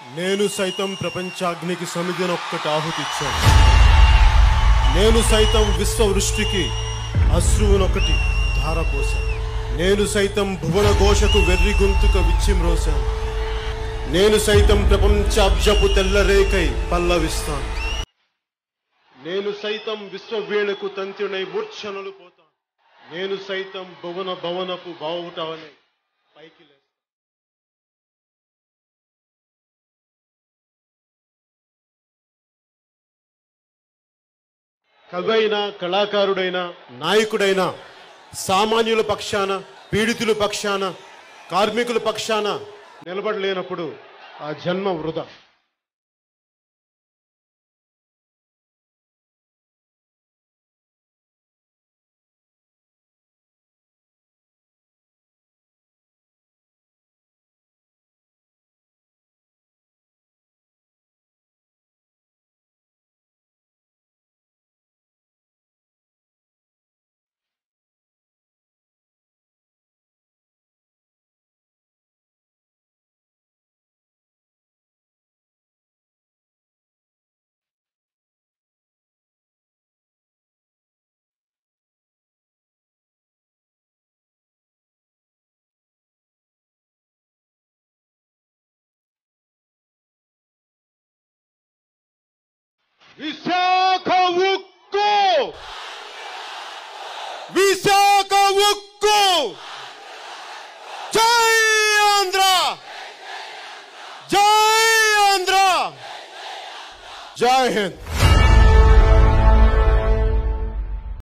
నేను సైతం ప్రపంచాగ్నికి సమిధినొక్కటి ఆహుతిచ్చాను నేను సైతం విశ్వవృష్టికి అశ్రువునొకటి ధారపోశాను నేను సైతం భువన ఘోషకు వెర్రి గొంతుక విచ్చిమ్రోశాను నేను సైతం ప్రపంచాబ్జపు తెల్లరేకై పల్లవిస్తాను నేను సైతం విశ్వవీణకు తంత్రునై మూర్ఛనలు పోతాను నేను సైతం భువన భవనపు బావుటవనే పైకి లేస్తాను కవైన కళాకారుడైన నాయకుడైన సామాన్యుల పక్షాన పీడితుల పక్షాన కార్మికుల పక్షాన నిలబడలేనప్పుడు ఆ జన్మ వృధా విశాఖ ఉక్కు విశాఖ ఉక్కు జై ఆంధ్ర జై ఆంధ్ర జై హింద్